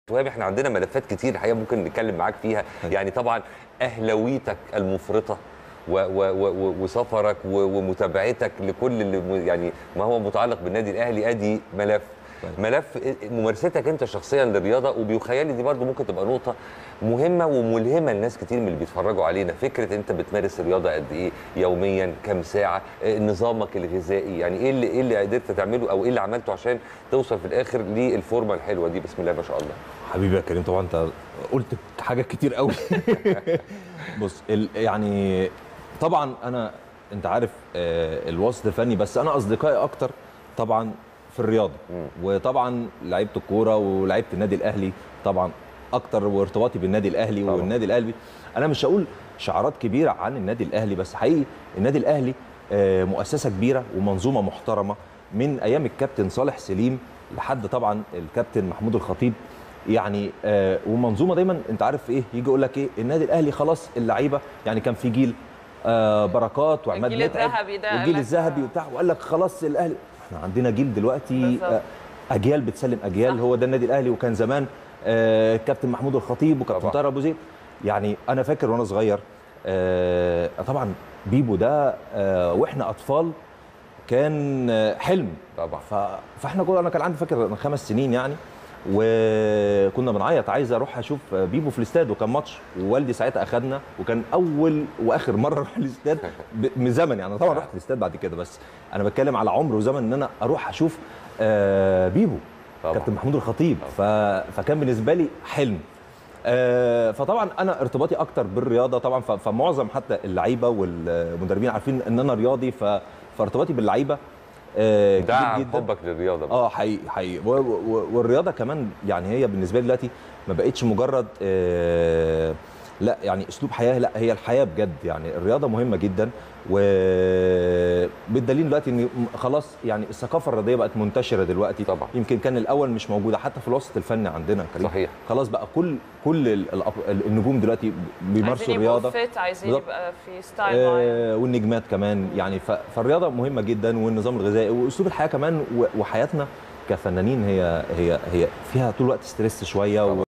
وهاب احنا عندنا ملفات كتير الحقيقه ممكن نتكلم معاك فيها يعني طبعا اهلاويتك المفرطه و و و وسفرك و- ومتابعتك لكل اللي م- يعني ما هو متعلق بالنادي الاهلي ادي ملف طيب. ملف ممارستك انت شخصيا للرياضه وبيخيل دي برضو ممكن تبقى نقطه مهمه وملهمه لناس كتير من اللي بيتفرجوا علينا فكره انت بتمارس الرياضه قد ايه يوميا كم ساعه آه، نظامك الغذائي يعني ايه اللي ايه اللي قدرت تعمله او ايه اللي عملته عشان توصل في الاخر للفورمه الحلوه دي بسم الله ما شاء الله حبيبي يا كريم طبعا انت قلت حاجات كتير قوي بص ال- يعني طبعا انا انت عارف آه، الوسط الفني بس انا اصدقائي اكتر طبعا في الرياضه وطبعا لعيبه الكوره ولعيبه النادي الاهلي طبعا اكتر وارتباطي بالنادي الاهلي طبعاً. والنادي الاهلي انا مش هقول شعارات كبيره عن النادي الاهلي بس حقيقي النادي الاهلي آه، مؤسسه كبيره ومنظومه محترمه من ايام الكابتن صالح سليم لحد طبعا الكابتن محمود الخطيب يعني آه ومنظومه دايما انت عارف ايه يجي يقول لك ايه النادي الاهلي خلاص اللعيبه يعني كان في جيل آه بركات وعماد الجيل متعب الذهبي ده قال والجيل لك الذهبي آه. وبتاع وقال لك خلاص الاهلي احنا عندنا جيل دلوقتي بالظبط. آه اجيال بتسلم اجيال صح. هو ده النادي الاهلي وكان زمان آه كابتن محمود الخطيب وكابتن طبعا. طاهر ابو زيد يعني انا فاكر وانا صغير آه طبعا بيبو ده آه واحنا اطفال كان آه، حلم طبعا ف... فاحنا كنا انا كان عندي فاكر من خمس سنين يعني وكنا بنعيط عايز اروح اشوف بيبو في الاستاد وكان ماتش ووالدي ساعتها اخدنا وكان اول واخر مره اروح الاستاد ب- من زمن يعني طبعا رحت الاستاد بعد كده بس انا بتكلم على عمر وزمن ان انا اروح اشوف آه، بيبو طبعا. كابتن محمود الخطيب ف... فكان بالنسبه لي حلم آه، فطبعا انا ارتباطي اكتر بالرياضه طبعا ف- فمعظم حتى اللعيبه والمدربين عارفين ان انا رياضي ف... فارتباطي باللعيبه آه، كبير دعم جدا حبك للرياضه بقى. اه حقيقي حقيقي و- و- والرياضه كمان يعني هي بالنسبه لي دلوقتي ما بقتش مجرد آه لا يعني اسلوب حياه لا هي الحياه بجد يعني الرياضه مهمه جدا وبالدليل دلوقتي ان خلاص يعني الثقافه الرياضيه بقت منتشره دلوقتي طبعا. يمكن كان الاول مش موجوده حتى في الوسط الفني عندنا يا كريم. صحيح. خلاص بقى كل كل ال- الأب- النجوم دلوقتي بيمارسوا عايزين يبقوا الرياضه فيت عايزين بالظبط. يبقى في ستايل معين آه والنجمات كمان يعني ف- فالرياضه مهمه جدا والنظام الغذائي واسلوب الحياه كمان و- وحياتنا كفنانين هي هي هي فيها طول الوقت ستريس شويه